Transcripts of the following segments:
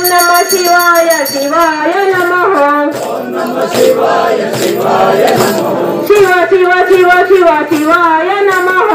ನಮ ಶಿವಾಯ ಶಿವಾಯ ನಮಃ ಶಿವ ಶಿವ ಶಿವ ಶಿವ ಶಿವಾಯ ನಮಃ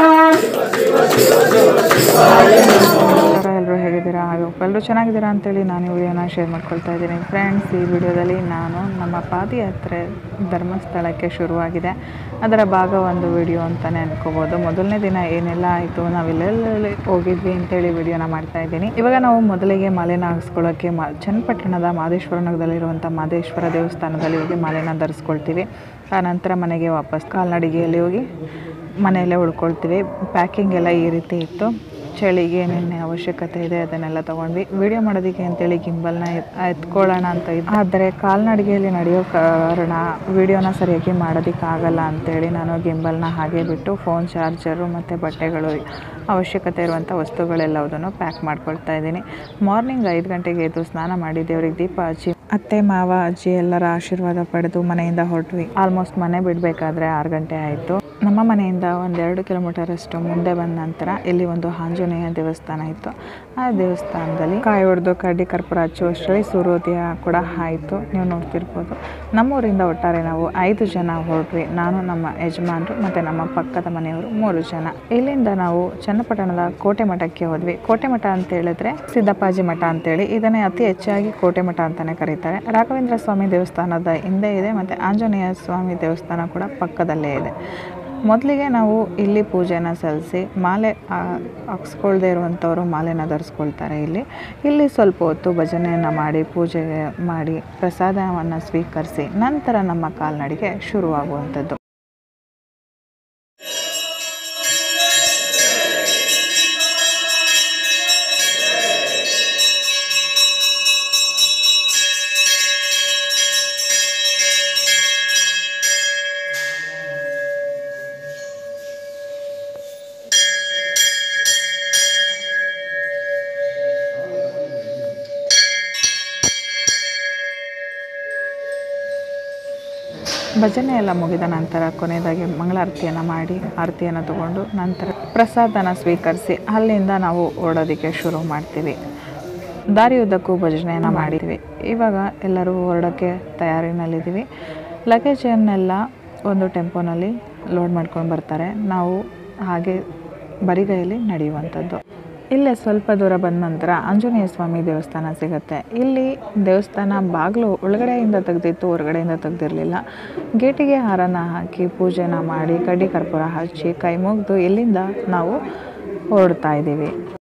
ನಮಸ್ಕಾರ ಎಲ್ಲರೂ ಹೇಗಿದ್ದೀರಾ ಎಲ್ಲರೂ ಚೆನ್ನಾಗಿದ್ದೀರಾ ಅಂತೇಳಿ ನಾನು ಈ ವಿಡಿಯೋನ ಶೇರ್ ಮಾಡ್ಕೊಳ್ತಾ ಇದ್ದೀನಿ ಫ್ರೆಂಡ್ಸ್ ಈ ವಿಡಿಯೋದಲ್ಲಿ ನಾನು ನಮ್ಮ ಪಾದಯಾತ್ರೆ ಧರ್ಮಸ್ಥಳಕ್ಕೆ ಶುರುವಾಗಿದೆ ಅದರ ಭಾಗ ಒಂದು ವಿಡಿಯೋ ಅಂತಲೇ ಅನ್ಕೋಬೋದು ಮೊದಲನೇ ದಿನ ಏನೆಲ್ಲ ಆಯಿತು ನಾವೆಲ್ಲೆಲ್ಲಿ ಹೋಗಿದ್ವಿ ಅಂತೇಳಿ ವಿಡಿಯೋನ ಮಾಡ್ತಾ ಇದ್ದೀನಿ ಇವಾಗ ನಾವು ಮೊದಲಿಗೆ ಮಾಲೆನ ಹಾಕ್ಸ್ಕೊಳ್ಳೋಕ್ಕೆ ಮಾ ಚನ್ನಪಟ್ಟಣದ ಮಾದೇಶ್ವರ ನಗರದಲ್ಲಿರುವಂಥ ಮಾದೇಶ್ವರ ದೇವಸ್ಥಾನದಲ್ಲಿ ಹೋಗಿ ಮಾಲೆನ ಧರಿಸ್ಕೊಳ್ತೀವಿ ಆ ನಂತರ ಮನೆಗೆ ವಾಪಸ್ ಕಾಲ್ನಡಿಗೆಯಲ್ಲಿ ಹೋಗಿ ಮನೆಯಲ್ಲೇ ಉಳ್ಕೊಳ್ತೀವಿ ಪ್ಯಾಕಿಂಗ್ ಎಲ್ಲ ಈ ರೀತಿ ಇತ್ತು ಚಳಿಗೆ ಏನೇನು ಅವಶ್ಯಕತೆ ಇದೆ ಅದನ್ನೆಲ್ಲ ತೊಗೊಂಡ್ವಿ ವಿಡಿಯೋ ಮಾಡೋದಕ್ಕೆ ಅಂತೇಳಿ ಗಿಂಬಲ್ನ ಎತ್- ಎತ್ಕೊಳ್ಳೋಣ ಅಂತ ಇದ್ದು ಆದರೆ ಕಾಲ್ನಡಿಗೆಯಲ್ಲಿ ನಡೆಯೋ ಕಾರಣ ವಿಡಿಯೋನ ಸರಿಯಾಗಿ ಮಾಡೋದಕ್ಕಾಗಲ್ಲ ಅಂತೇಳಿ ನಾನು ಗಿಂಬಲ್ನ ಹಾಗೆ ಬಿಟ್ಟು ಫೋನ್ ಚಾರ್ಜರು ಮತ್ತು ಬಟ್ಟೆಗಳು ಅವಶ್ಯಕತೆ ಇರುವಂಥ ವಸ್ತುಗಳೆಲ್ಲವುದನ್ನು ಪ್ಯಾಕ್ ಮಾಡ್ಕೊಳ್ತಾ ಇದ್ದೀನಿ ಮಾರ್ನಿಂಗ್ ಐದು ಗಂಟೆಗೆ ಎದ್ದು ಸ್ನಾನ ಮಾಡಿ ದೇವ್ರಿಗೆ ದೀಪ ಹಚ್ಚಿ ಅತ್ತೆ ಮಾವ ಅಜ್ಜಿ ಎಲ್ಲರ ಆಶೀರ್ವಾದ ಪಡೆದು ಮನೆಯಿಂದ ಹೊರಟ್ವಿ ಆಲ್ಮೋಸ್ಟ್ ಮನೆ ಬಿಡಬೇಕಾದ್ರೆ ಆರು ಗಂಟೆ ಆಯಿತು ನಮ್ಮ ಮನೆಯಿಂದ ಒಂದೆರಡು ಕಿಲೋಮೀಟರ್ ಅಷ್ಟು ಮುಂದೆ ಬಂದ ನಂತರ ಇಲ್ಲಿ ಒಂದು ಆಂಜನೇಯ ದೇವಸ್ಥಾನ ಇತ್ತು ಆ ದೇವಸ್ಥಾನದಲ್ಲಿ ಕಾಯಿ ಹೊಡೆದು ಕಡ್ಡಿ ಕರ್ಪೂರ ಹಚ್ಚುವಷ್ಟರಲ್ಲಿ ಸೂರ್ಯೋದಯ ಕೂಡ ಆಯಿತು ನೀವು ನೋಡ್ತಿರ್ಬೋದು ನಮ್ಮೂರಿಂದ ಒಟ್ಟಾರೆ ನಾವು ಐದು ಜನ ಹೊರಟ್ವಿ ನಾನು ನಮ್ಮ ಯಜಮಾನರು ಮತ್ತು ನಮ್ಮ ಪಕ್ಕದ ಮನೆಯವರು ಮೂರು ಜನ ಇಲ್ಲಿಂದ ನಾವು ಚನ್ನಪಟ್ಟಣದ ಕೋಟೆ ಮಠಕ್ಕೆ ಹೋದ್ವಿ ಕೋಟೆ ಮಠ ಅಂತ ಹೇಳಿದ್ರೆ ಸಿದ್ದಪ್ಪಾಜಿ ಮಠ ಅಂತೇಳಿ ಇದನ್ನೇ ಅತಿ ಹೆಚ್ಚಾಗಿ ಕೋಟೆ ಮಠ ಅಂತಾನೆ ಕರೀತಾರೆ ರಾಘವೇಂದ್ರ ಸ್ವಾಮಿ ದೇವಸ್ಥಾನದ ಹಿಂದೆ ಇದೆ ಮತ್ತು ಆಂಜನೇಯ ಸ್ವಾಮಿ ದೇವಸ್ಥಾನ ಕೂಡ ಪಕ್ಕದಲ್ಲೇ ಇದೆ ಮೊದಲಿಗೆ ನಾವು ಇಲ್ಲಿ ಪೂಜೆನ ಸಲ್ಲಿಸಿ ಮಾಲೆ ಆ- ಹಾಕ್ಸ್ಕೊಳ್ದೇ ಇರುವಂಥವ್ರು ಮಾಲೆನ ಧರಿಸ್ಕೊಳ್ತಾರೆ ಇಲ್ಲಿ ಇಲ್ಲಿ ಸ್ವಲ್ಪ ಹೊತ್ತು ಭಜನೆಯನ್ನು ಮಾಡಿ ಪೂಜೆ ಮಾಡಿ ಪ್ರಸಾದವನ್ನು ಸ್ವೀಕರಿಸಿ ನಂತರ ನಮ್ಮ ಕಾಲ್ನಡಿಗೆ ಶುರುವಾಗುವಂಥದ್ದು ಭಜನೆ ಎಲ್ಲ ಮುಗಿದ ನಂತರ ಕೊನೆಯದಾಗಿ ಮಂಗಳಾರತಿಯನ್ನು ಮಾಡಿ ಆರತಿಯನ್ನು ತಗೊಂಡು ನಂತರ ಪ್ರಸಾದನ ಸ್ವೀಕರಿಸಿ ಅಲ್ಲಿಂದ ನಾವು ಓಡೋದಕ್ಕೆ ಶುರು ಮಾಡ್ತೀವಿ ದಾರಿಯುದ್ದಕ್ಕೂ ಭಜನೆಯನ್ನು ಮಾಡಿದ್ವಿ ಇವಾಗ ಎಲ್ಲರೂ ಹೊರಡೋಕ್ಕೆ ತಯಾರಿನಲ್ಲಿದ್ದೀವಿ ಲಗೇಜನ್ನೆಲ್ಲ ಒಂದು ಟೆಂಪೋನಲ್ಲಿ ಲೋಡ್ ಮಾಡ್ಕೊಂಡು ಬರ್ತಾರೆ ನಾವು ಹಾಗೆ ಬರಿಗೈಯಲ್ಲಿ ನಡೆಯುವಂಥದ್ದು ಇಲ್ಲೇ ಸ್ವಲ್ಪ ದೂರ ಬಂದ ನಂತರ ಆಂಜನೇಯ ಸ್ವಾಮಿ ದೇವಸ್ಥಾನ ಸಿಗುತ್ತೆ ಇಲ್ಲಿ ದೇವಸ್ಥಾನ ಬಾಗಿಲು ಒಳಗಡೆಯಿಂದ ತೆಗೆದಿತ್ತು ಹೊರಗಡೆಯಿಂದ ತೆಗೆದಿರಲಿಲ್ಲ ಗೇಟಿಗೆ ಹಾರನ ಹಾಕಿ ಪೂಜೆನ ಮಾಡಿ ಕಡ್ಡಿ ಕರ್ಪೂರ ಹಚ್ಚಿ ಕೈ ಮುಗಿದು ಇಲ್ಲಿಂದ ನಾವು ಹೊರಡ್ತಾ ಇದ್ದೀವಿ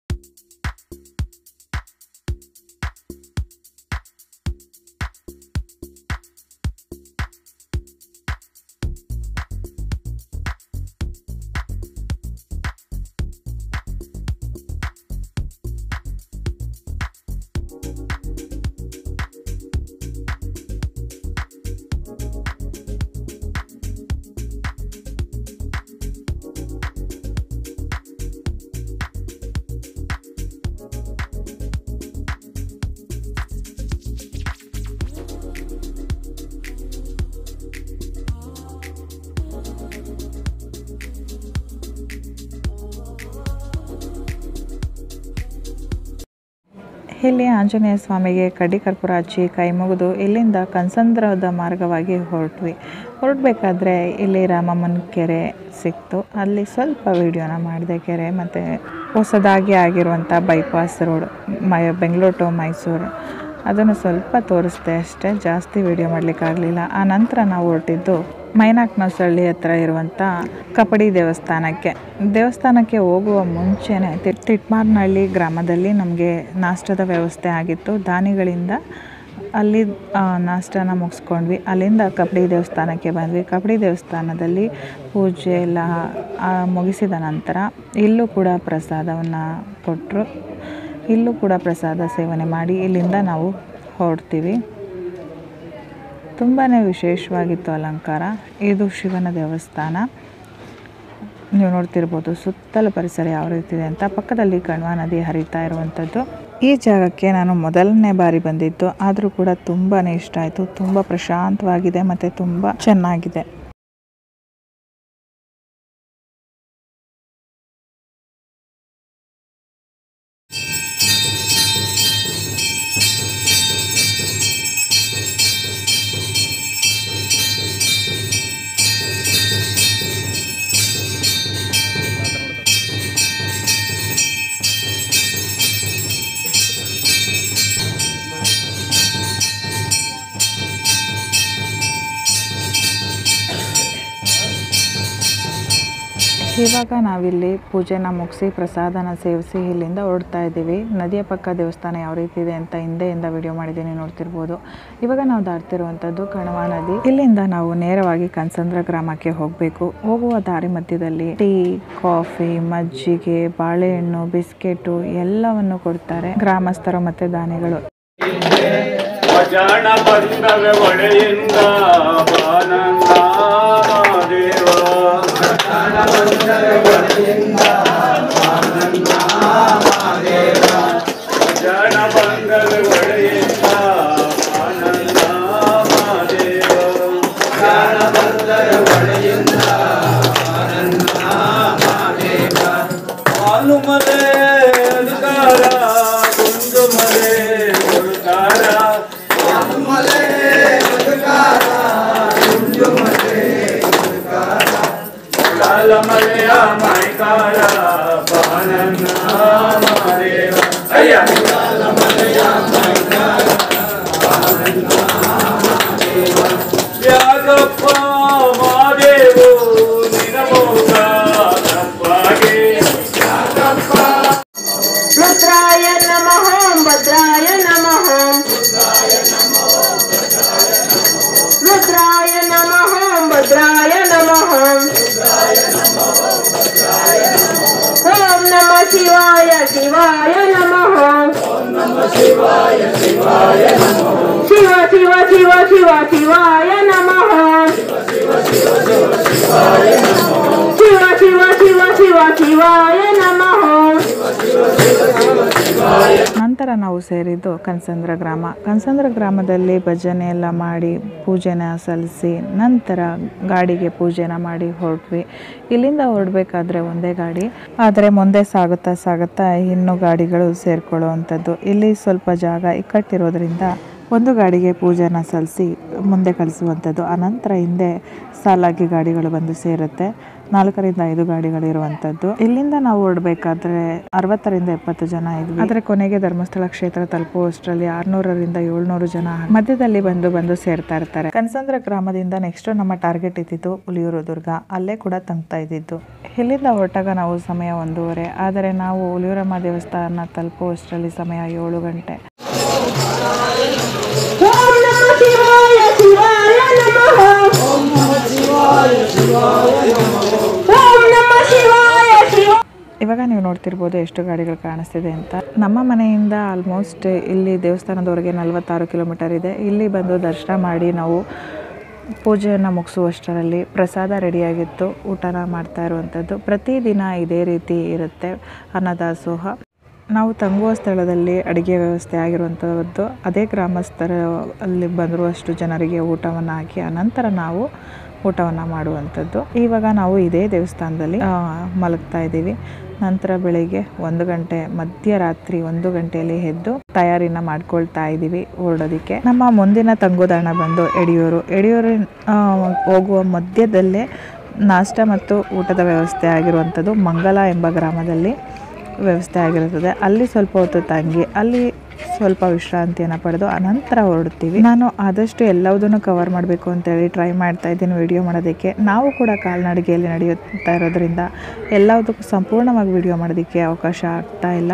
ಇಲ್ಲಿ ಆಂಜನೇಯ ಸ್ವಾಮಿಗೆ ಕಡ್ಡಿ ಕರ್ಪೂರ ಹಚ್ಚಿ ಕೈ ಮುಗಿದು ಇಲ್ಲಿಂದ ಕನ್ಸಂದ್ರದ ಮಾರ್ಗವಾಗಿ ಹೊರಟ್ವಿ ಹೊರಡ್ಬೇಕಾದ್ರೆ ಇಲ್ಲಿ ರಾಮಮ್ಮನ ಕೆರೆ ಸಿಕ್ತು ಅಲ್ಲಿ ಸ್ವಲ್ಪ ವಿಡಿಯೋನ ಮಾಡಿದೆ ಕೆರೆ ಮತ್ತು ಹೊಸದಾಗಿ ಆಗಿರುವಂಥ ಬೈಪಾಸ್ ರೋಡ್ ಮೈ ಬೆಂಗಳೂರು ಟು ಮೈಸೂರು ಅದನ್ನು ಸ್ವಲ್ಪ ತೋರಿಸ್ದೆ ಅಷ್ಟೇ ಜಾಸ್ತಿ ವಿಡಿಯೋ ಮಾಡಲಿಕ್ಕಾಗಲಿಲ್ಲ ಆ ನಂತರ ನಾವು ಹೊರಟಿದ್ದು ಮೈನಾಕ್ನಸಳ್ಳಿ ಹತ್ರ ಇರುವಂಥ ಕಪಡಿ ದೇವಸ್ಥಾನಕ್ಕೆ ದೇವಸ್ಥಾನಕ್ಕೆ ಹೋಗುವ ಮುಂಚೆನೇ ತಿ- ತಿಟ್ಮಾರ್ನಹಳ್ಳಿ ಗ್ರಾಮದಲ್ಲಿ ನಮಗೆ ನಾಷ್ಟದ ವ್ಯವಸ್ಥೆ ಆಗಿತ್ತು ದಾನಿಗಳಿಂದ ಅಲ್ಲಿ ಆ, ನಾಷ್ಟನ ಮುಗಿಸ್ಕೊಂಡ್ವಿ ಅಲ್ಲಿಂದ ಕಬಡ್ಡಿ ದೇವಸ್ಥಾನಕ್ಕೆ ಬಂದ್ವಿ ಕಬಡ್ಡಿ ದೇವಸ್ಥಾನದಲ್ಲಿ ಪೂಜೆ ಎಲ್ಲ ಆ, ಮುಗಿಸಿದ ನಂತರ ಇಲ್ಲೂ ಕೂಡ ಪ್ರಸಾದವನ್ನು ಕೊಟ್ಟರು ಇಲ್ಲೂ ಕೂಡ ಪ್ರಸಾದ ಸೇವನೆ ಮಾಡಿ ಇಲ್ಲಿಂದ ನಾವು ಹೊರಡ್ತೀವಿ ತುಂಬಾ ವಿಶೇಷವಾಗಿತ್ತು ಅಲಂಕಾರ ಇದು ಶಿವನ ದೇವಸ್ಥಾನ ನೀವು ನೋಡ್ತಿರ್ಬೋದು ಸುತ್ತಲ ಪರಿಸರ ಯಾವ ರೀತಿ ಇದೆ ಅಂತ ಪಕ್ಕದಲ್ಲಿ ಕಣ್ವ ನದಿ ಹರಿತಾ ಇರುವಂಥದ್ದು ಈ ಜಾಗಕ್ಕೆ ನಾನು ಮೊದಲನೇ ಬಾರಿ ಬಂದಿದ್ದು ಆದರೂ ಕೂಡ ತುಂಬಾ ಇಷ್ಟ ಆಯಿತು ತುಂಬ ಪ್ರಶಾಂತವಾಗಿದೆ ಮತ್ತು ತುಂಬ ಚೆನ್ನಾಗಿದೆ ಇವಾಗ ನಾವಿಲ್ಲಿ ಪೂಜೆನ ಮುಗಿಸಿ ಪ್ರಸಾದನ ಸೇವಿಸಿ ಇಲ್ಲಿಂದ ಹೊರಡ್ತಾ ಇದ್ದೀವಿ ನದಿಯ ಪಕ್ಕ ದೇವಸ್ಥಾನ ಯಾವ ರೀತಿ ಇದೆ ಅಂತ ಹಿಂದೆಯಿಂದ ವಿಡಿಯೋ ಮಾಡಿದ್ದೀನಿ ನೋಡ್ತಿರ್ಬೋದು ಇವಾಗ ನಾವು ದಾಟ್ತಿರುವಂಥದ್ದು ಕಣವ ನದಿ ಇಲ್ಲಿಂದ ನಾವು ನೇರವಾಗಿ ಕನ್ಸಂದ್ರ ಗ್ರಾಮಕ್ಕೆ ಹೋಗಬೇಕು ಹೋಗುವ ದಾರಿ ಮಧ್ಯದಲ್ಲಿ ಟೀ ಕಾಫಿ ಮಜ್ಜಿಗೆ ಬಾಳೆಹಣ್ಣು ಬಿಸ್ಕೆಟು ಎಲ್ಲವನ್ನು ಕೊಡ್ತಾರೆ ಗ್ರಾಮಸ್ಥರು ಮತ್ತೆ ದಾನಿಗಳು ವಚನ ಬಂದವೆ ಒಡೆಯಿಂದ ಬಾನಂದ ದೇವ ವಚನ ಬಂದವೆ ಒಡೆಯಿಂದ ಬಾನಂದ ದೇವ ಹಾಲುಮಲೆ ಅಧಿಕಾರ ಗುಂಡು ಮಲೆ ಗುರುಕಾರ ಕಾಲ ಮಲೆಯ ಮೈಕಾರ ಬಾನನ್ನ ಮಾದೇವ ಅಯ್ಯ ಯಾಕಪ್ಪ ಮಾದೇವು ನಿನಮೋಗ ತಪ್ಪಾಗೆ ರುದ್ರಾಯ ನಮಃ ಭದ್ರಾಯ ನಮಃ ರುದ್ರಾಯ ನಮಃ ಭದ್ರಾಯ ನಮಃ ಓಂ ನಮ ಶಿವಾಯ ಶಿವಾಯ ನಮಃ ಶಿವ ಶಿವ ಶಿವ ಶಿವ ಶಿವಾಯ ನಮಃ ಶಿವ ಶಿವ ಶಿವ ಶಿವ ಶಿವಾಯ ನಮಃ ನಂತರ ನಾವು ಸೇರಿದ್ದು ಕನ್ಸಂದ್ರ ಗ್ರಾಮ ಕನ್ಸಂದ್ರ ಗ್ರಾಮದಲ್ಲಿ ಭಜನೆ ಎಲ್ಲ ಮಾಡಿ ಪೂಜೆನ ಸಲ್ಲಿಸಿ ನಂತರ ಗಾಡಿಗೆ ಪೂಜೆನ ಮಾಡಿ ಹೊರಟ್ವಿ ಇಲ್ಲಿಂದ ಹೊರಡ್ಬೇಕಾದ್ರೆ ಒಂದೇ ಗಾಡಿ ಆದರೆ ಮುಂದೆ ಸಾಗುತ್ತಾ ಸಾಗುತ್ತಾ ಇನ್ನೂ ಗಾಡಿಗಳು ಸೇರ್ಕೊಳ್ಳುವಂಥದ್ದು ಇಲ್ಲಿ ಸ್ವಲ್ಪ ಜಾಗ ಇಕ್ಕಟ್ಟಿರೋದ್ರಿಂದ ಒಂದು ಗಾಡಿಗೆ ಪೂಜೆನ ಸಲ್ಲಿಸಿ ಮುಂದೆ ಕಳಿಸುವಂಥದ್ದು ಅನಂತರ ಹಿಂದೆ ಸಾಲಾಗಿ ಗಾಡಿಗಳು ಬಂದು ಸೇರುತ್ತೆ ನಾಲ್ಕರಿಂದ ಐದು ಗಾಡಿಗಳು ಇರುವಂಥದ್ದು ಇಲ್ಲಿಂದ ನಾವು ಹೊರಡ್ಬೇಕಾದ್ರೆ ಅರವತ್ತರಿಂದ ಎಪ್ಪತ್ತು ಜನ ಇದ್ವಿ ಆದರೆ ಕೊನೆಗೆ ಧರ್ಮಸ್ಥಳ ಕ್ಷೇತ್ರ ತಲುಪುವಷ್ಟರಲ್ಲಿ ಆರ್ನೂರರಿಂದ ಏಳ್ನೂರು ಜನ ಮಧ್ಯದಲ್ಲಿ ಬಂದು ಬಂದು ಸೇರ್ತಾ ಇರ್ತಾರೆ ಕನಸಂದ್ರ ಗ್ರಾಮದಿಂದ ನೆಕ್ಸ್ಟ್ ನಮ್ಮ ಟಾರ್ಗೆಟ್ ಇದ್ದಿದ್ದು ಹುಲಿಯೂರು ದುರ್ಗ ಅಲ್ಲೇ ಕೂಡ ತಂಗ್ತಾ ಇದ್ದಿದ್ದು ಇಲ್ಲಿಂದ ಹೊರಟಾಗ ನಾವು ಸಮಯ ಒಂದೂವರೆ ಆದರೆ ನಾವು ಹುಲಿಯೂರಮ್ಮ ದೇವಸ್ಥಾನ ತಲುಪುವಷ್ಟರಲ್ಲಿ ಸಮಯ ಏಳು ಗಂಟೆ ಓಂ ನಮ ಶಿವಾಯ ಶಿವಾಯ ನಮಃ ಓಂ ನಮ ಶಿವಾಯ ಶಿವ ಇವಾಗ ನೀವು ನೋಡ್ತಿರ್ಬೋದು ಎಷ್ಟು ಗಾಡಿಗಳು ಕಾಣಿಸ್ತಿದೆ ಅಂತ ನಮ್ಮ ಮನೆಯಿಂದ ಆಲ್ಮೋಸ್ಟ್ ಇಲ್ಲಿ ದೇವಸ್ಥಾನದವರೆಗೆ ನಲವತ್ತಾರು ಕಿಲೋಮೀಟರ್ ಇದೆ ಇಲ್ಲಿ ಬಂದು ದರ್ಶನ ಮಾಡಿ ನಾವು ಪೂಜೆಯನ್ನು ಮುಗಿಸುವಷ್ಟರಲ್ಲಿ ಪ್ರಸಾದ ರೆಡಿಯಾಗಿತ್ತು ಊಟನ ಮಾಡ್ತಾ ಇರುವಂಥದ್ದು ಪ್ರತಿದಿನ ಇದೇ ರೀತಿ ಇರುತ್ತೆ ಅನ್ನದಾಸೋಹ ನಾವು ತಂಗುವ ಸ್ಥಳದಲ್ಲಿ ಅಡುಗೆ ವ್ಯವಸ್ಥೆ ಆಗಿರುವಂಥದ್ದು ಅದೇ ಗ್ರಾಮಸ್ಥರ ಅಲ್ಲಿ ಬಂದಿರುವಷ್ಟು ಜನರಿಗೆ ಊಟವನ್ನು ಹಾಕಿ ಅನಂತರ ನಾವು ಊಟವನ್ನು ಮಾಡುವಂಥದ್ದು ಇವಾಗ ನಾವು ಇದೇ ದೇವಸ್ಥಾನದಲ್ಲಿ ಆ, ಮಲಗ್ತಾ ಇದ್ದೀವಿ ನಂತರ ಬೆಳಿಗ್ಗೆ ಒಂದು ಗಂಟೆ ಮಧ್ಯರಾತ್ರಿ ಒಂದು ಗಂಟೆಯಲ್ಲಿ ಎದ್ದು ತಯಾರಿನ ಮಾಡ್ಕೊಳ್ತಾ ಇದ್ದೀವಿ ಹೊರಡೋದಕ್ಕೆ ನಮ್ಮ ಮುಂದಿನ ತಂಗುದಾಣ ಬಂದು ಯಡಿಯೂರು ಯಡಿಯೂರು ಆ, ಹೋಗುವ ಮಧ್ಯದಲ್ಲೇ ನಾಷ್ಟ ಮತ್ತು ಊಟದ ವ್ಯವಸ್ಥೆ ಆಗಿರುವಂಥದ್ದು ಮಂಗಲ ಎಂಬ ಗ್ರಾಮದಲ್ಲಿ ವ್ಯವಸ್ಥೆ ಆಗಿರುತ್ತದೆ ಅಲ್ಲಿ ಸ್ವಲ್ಪ ಹೊತ್ತು ತಂಗಿ ಅಲ್ಲಿ ಸ್ವಲ್ಪ ವಿಶ್ರಾಂತಿಯನ್ನು ಪಡೆದು ಅನಂತರ ಹೊರಡ್ತೀವಿ ನಾನು ಆದಷ್ಟು ಎಲ್ಲವುದನ್ನು ಕವರ್ ಮಾಡಬೇಕು ಅಂತೇಳಿ ಟ್ರೈ ಮಾಡ್ತಾ ಇದ್ದೀನಿ ವಿಡಿಯೋ ಮಾಡೋದಕ್ಕೆ ನಾವು ಕೂಡ ಕಾಲ್ನಡಿಗೆಯಲ್ಲಿ ನಡೆಯುತ್ತಾ ಇರೋದ್ರಿಂದ ಎಲ್ಲದಕ್ಕೂ ಸಂಪೂರ್ಣವಾಗಿ ವಿಡಿಯೋ ಮಾಡೋದಕ್ಕೆ ಅವಕಾಶ ಆಗ್ತಾ ಇಲ್ಲ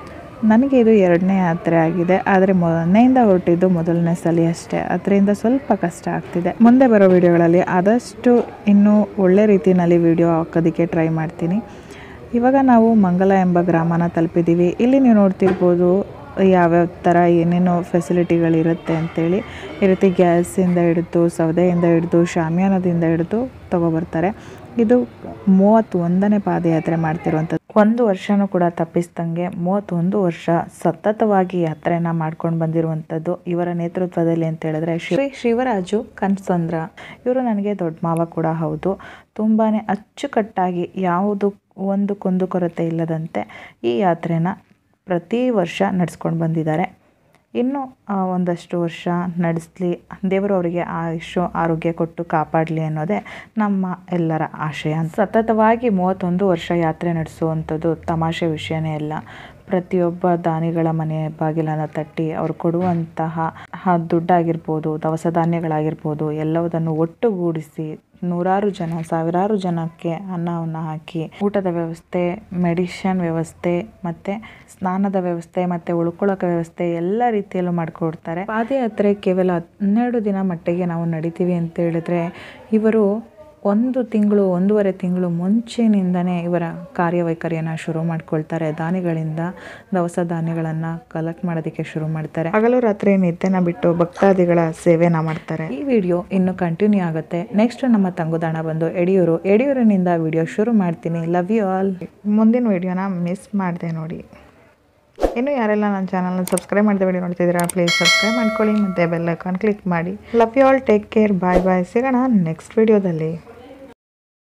ನನಗೆ ಇದು ಎರಡನೇ ಯಾತ್ರೆ ಆಗಿದೆ ಆದರೆ ಮೊನ್ನೆಯಿಂದ ಹೊರಟಿದ್ದು ಮೊದಲನೇ ಸಲ ಅಷ್ಟೇ ಅದರಿಂದ ಸ್ವಲ್ಪ ಕಷ್ಟ ಆಗ್ತಿದೆ ಮುಂದೆ ಬರೋ ವಿಡಿಯೋಗಳಲ್ಲಿ ಆದಷ್ಟು ಇನ್ನೂ ಒಳ್ಳೆ ರೀತಿಯಲ್ಲಿ ವಿಡಿಯೋ ಹಾಕೋದಕ್ಕೆ ಟ್ರೈ ಮಾಡ್ತೀನಿ ಇವಾಗ ನಾವು ಮಂಗಲ ಎಂಬ ಗ್ರಾಮನ ತಲುಪಿದ್ದೀವಿ ಇಲ್ಲಿ ನೀವು ನೋಡ್ತಿರ್ಬೋದು ಯಾವ್ಯಾವ ಥರ ಏನೇನೋ ಫೆಸಿಲಿಟಿಗಳಿರುತ್ತೆ ಅಂತೇಳಿ ಈ ರೀತಿ ಗ್ಯಾಸಿಂದ ಹಿಡಿದು ಸೌದೆಯಿಂದ ಹಿಡಿದು ಶಾಮಿಯಾನದಿಂದ ಹಿಡಿದು ತೊಗೊಬರ್ತಾರೆ ಇದು ಮೂವತ್ತೊಂದನೇ ಪಾದಯಾತ್ರೆ ಮಾಡ್ತಿರುವಂಥದ್ದು ಒಂದು ವರ್ಷನೂ ಕೂಡ ತಪ್ಪಿಸ್ದಂಗೆ ಮೂವತ್ತೊಂದು ವರ್ಷ ಸತತವಾಗಿ ಯಾತ್ರೆನ ಮಾಡ್ಕೊಂಡು ಬಂದಿರುವಂಥದ್ದು ಇವರ ನೇತೃತ್ವದಲ್ಲಿ ಅಂತ ಹೇಳಿದ್ರೆ ಶ್ರೀ ಶಿವರಾಜು ಕನ್ಸಂದ್ರ ಇವರು ನನಗೆ ದೊಡ್ಡ ಮಾವ ಕೂಡ ಹೌದು ತುಂಬಾ ಅಚ್ಚುಕಟ್ಟಾಗಿ ಯಾವುದು ಒಂದು ಕುಂದುಕೊರತೆ ಇಲ್ಲದಂತೆ ಈ ಯಾತ್ರೆನ ಪ್ರತಿ ವರ್ಷ ನಡೆಸ್ಕೊಂಡು ಬಂದಿದ್ದಾರೆ ಇನ್ನು ಆ, ಒಂದಷ್ಟು ವರ್ಷ ನಡೆಸಲಿ ದೇವರು ಅವರಿಗೆ ಆಯುಷು ಆರೋಗ್ಯ ಕೊಟ್ಟು ಕಾಪಾಡಲಿ ಅನ್ನೋದೇ ನಮ್ಮ ಎಲ್ಲರ ಆಶಯ ಸತತವಾಗಿ ಮೂವತ್ತೊಂದು ವರ್ಷ ಯಾತ್ರೆ ನಡೆಸುವಂಥದ್ದು ತಮಾಷೆ ವಿಷಯನೇ ಅಲ್ಲ ಪ್ರತಿಯೊಬ್ಬ ದಾನಿಗಳ ಮನೆ ಬಾಗಿಲನ್ನು ತಟ್ಟಿ ಅವ್ರು ಕೊಡುವಂತಹ ಆ ದುಡ್ಡಾಗಿರ್ಬೋದು ದವಸ ಧಾನ್ಯಗಳಾಗಿರ್ಬೋದು ಎಲ್ಲವುದನ್ನು ಒಟ್ಟುಗೂಡಿಸಿ ನೂರಾರು ಜನ ಸಾವಿರಾರು ಜನಕ್ಕೆ ಅನ್ನವನ್ನು ಹಾಕಿ ಊಟದ ವ್ಯವಸ್ಥೆ ಮೆಡಿಷನ್ ವ್ಯವಸ್ಥೆ ಮತ್ತೆ ಸ್ನಾನದ ವ್ಯವಸ್ಥೆ ಮತ್ತೆ ಉಳ್ಕೊಳ್ಳೋಕೆ ವ್ಯವಸ್ಥೆ ಎಲ್ಲ ರೀತಿಯಲ್ಲೂ ಮಾಡಿಕೊಡ್ತಾರೆ ಪಾದಯಾತ್ರೆ ಕೇವಲ ಹನ್ನೆರಡು ದಿನ ಮಟ್ಟಿಗೆ ನಾವು ನಡಿತೀವಿ ಅಂತ ಹೇಳಿದ್ರೆ ಇವರು ಒಂದು ತಿಂಗಳು ಒಂದೂವರೆ ತಿಂಗಳು ಮುಂಚೆನಿಂದನೇ ಇವರ ಕಾರ್ಯವೈಖರಿಯನ್ನು ಶುರು ಮಾಡ್ಕೊಳ್ತಾರೆ ದಾನಿಗಳಿಂದ ದವಸ ಧಾನ್ಯಗಳನ್ನು ಕಲೆಕ್ಟ್ ಮಾಡೋದಕ್ಕೆ ಶುರು ಮಾಡ್ತಾರೆ ಹಗಲು ರಾತ್ರಿ ನಿದ್ದೆನ ಬಿಟ್ಟು ಭಕ್ತಾದಿಗಳ ಸೇವೆನ ಮಾಡ್ತಾರೆ ಈ ವಿಡಿಯೋ ಇನ್ನು ಕಂಟಿನ್ಯೂ ಆಗುತ್ತೆ ನೆಕ್ಸ್ಟ್ ನಮ್ಮ ತಂಗುದಾಣ ಬಂದು ಯಡಿಯೂರು ಯಡಿಯೂರಿನಿಂದ ವಿಡಿಯೋ ಶುರು ಮಾಡ್ತೀನಿ ಲವ್ ಯು ಆಲ್ ಮುಂದಿನ ವಿಡಿಯೋನ ಮಿಸ್ ಮಾಡಿದೆ ನೋಡಿ ಇನ್ನು ಯಾರೆಲ್ಲ ನನ್ನ ಚಾನಲ್ನ ಸಬ್ಸ್ಕ್ರೈಬ್ ಮಾಡಿದ ವಿಡಿಯೋ ನೋಡ್ತಿದ್ದೀರಾ ಪ್ಲೀಸ್ ಸಬ್ಸ್ಕ್ರೈಬ್ ಮಾಡ್ಕೊಳ್ಳಿ ಮತ್ತು ಬೆಲ್ ಐಕಾನ್ ಕ್ಲಿಕ್ ಮಾಡಿ love you all take care bye bye ಸಿಗೋಣ ನೆಕ್ಸ್ಟ್ ವಿಡಿಯೋದಲ್ಲಿ